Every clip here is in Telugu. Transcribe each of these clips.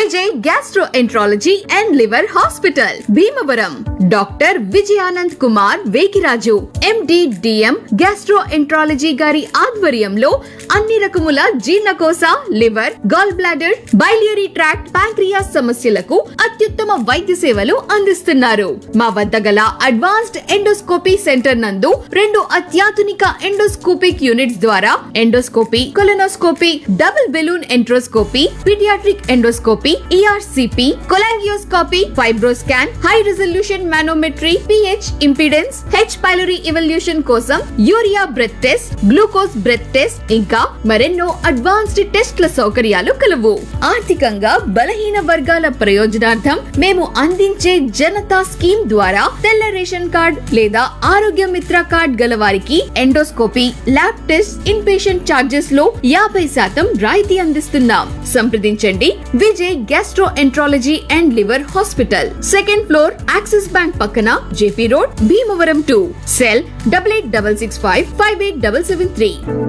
Vijay gastroenterology and liver hospital Bhimavaram doctor Vijayanand Kumar Vekiraju MD DM gastroenterology గారి ఆధ్వర్యంలో అన్ని రకముల జీర్ణకోశ liver gallbladder biliary tract pancreas సమస్యలకు అత్యుత్తమ వైద్య సేవలు అందిస్తున్నారు మా వద్ద గల అడ్వాన్స్డ్ ఎండోస్కోపీ సెంటర్ నందు రెండు అత్యాధునిక ఎండోస్కోపిక్ యూనిట్స్ ద్వారా endoscopy colonoscopy double balloon enteroscopy paediatric endoscopy ERCP cholangioscopy fibroscan high resolution manometry pH impedance H pylori evaluation కోసం urea breath test glucose breath test ఇంకా మరెన్నో అడ్వాన్స్డ్ టెస్ట్ల సౌకర్యాలు కలవు ఆర్థికంగా బలహీన వర్గాల ప్రయోజనార్థం మేము అందించే జనతా స్కీమ్ ద్వారా తెల్ల రేషన్ కార్డ్ లేదా ఆరోగ్య మిత్ర కార్డ్ గల వారికి endoscopy lab test inpatient charges లో యాభై శాతం రాయితీ అందిస్తున్నాం సంప్రదించండి Vijay gastroenterology and liver hospital second floor Axis bank పక్కన JP road Bhimavaram to cell double eight double six five five eight double seven three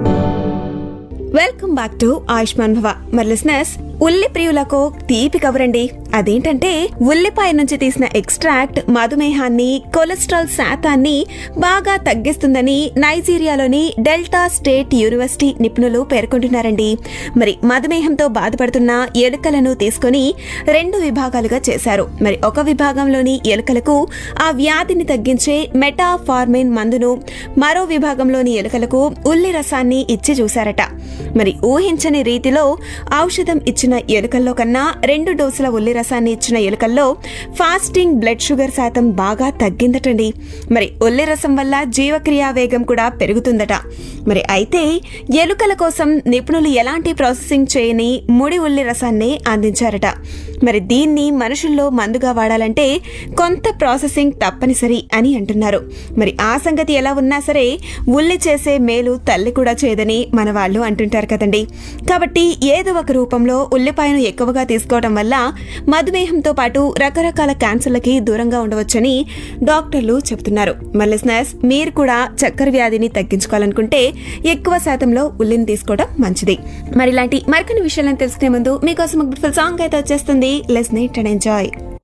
welcome back to Ayushman Bhava మరి లిసనర్స్ ఉల్లి ప్రియులకు తీపి కవరండి అదేంటంటే ఉల్లిపాయ నుంచి తీసిన ఎక్స్ట్రాక్ట్ మధుమేహాన్ని కొలెస్ట్రాల్ శాతాన్ని బాగా తగ్గిస్తుందని నైజీరియాలోని డెల్టా స్టేట్ యూనివర్సిటీ నిపుణులు పేర్కొంటున్నారండి మరి మధుమేహంతో బాధపడుతున్న ఎలుకలను తీసుకొని రెండు విభాగాలుగా చేశారు మరి ఒక విభాగంలోని ఎలుకలకు ఆ వ్యాధిని తగ్గించే మెటాఫార్మిన్ మందును మరో విభాగంలోని ఎలుకలకు ఉల్లి రసాన్ని ఇచ్చి చూశారట మరి ఊహించని రీతిలో ఔషధం ఇచ్చిన ఎలుకల్లో కన్నా రెండు డోసుల ఉల్లి రసాన్ని ఇచ్చిన ఎలుకల్లో ఫాస్టింగ్ బ్లడ్ షుగర్ శాతం బాగా తగ్గిందటండి మరి ఉల్లి రసం వల్ల జీవక్రియా వేగం కూడా పెరుగుతుందట మరి అయితే ఎలుకల కోసం నిపుణులు ఎలాంటి ప్రాసెసింగ్ చేయని ముడి ఉల్లి రసాన్ని అందించారట మరి దీన్ని మనుషుల్లో మందుగా వాడాలంటే కొంత ప్రాసెసింగ్ తప్పనిసరి అని అంటున్నారు మరి ఆ సంగతి ఎలా ఉన్నా సరే ఉల్లి చేసే మేలు తల్లి కూడా చేయదని మన వాళ్ళు అంటుంటారు కదండి కాబట్టి ఏదో ఒక రూపంలో ఉల్లిపాయను ఎక్కువగా తీసుకోవడం వల్ల మధుమేహంతో పాటు రకరకాల క్యాన్సర్లకి దూరంగా ఉండవచ్చని డాక్టర్లు చెబుతున్నారు మరి listeners, మీరు కూడా చక్కెర వ్యాధిని తగ్గించుకోవాలనుకుంటే ఎక్కువ శాతంలో ఉల్లిని తీసుకోవడం మంచిది మరి ఇలాంటి మరికొన్ని విషయాలను తెలుసుకునే ముందు మీకోసం ఒక బ్యూటిఫుల్ సాంగ్ అయితే వచ్చేస్తుంది లెస్ నీట్ అండ్ ఎంజాయ్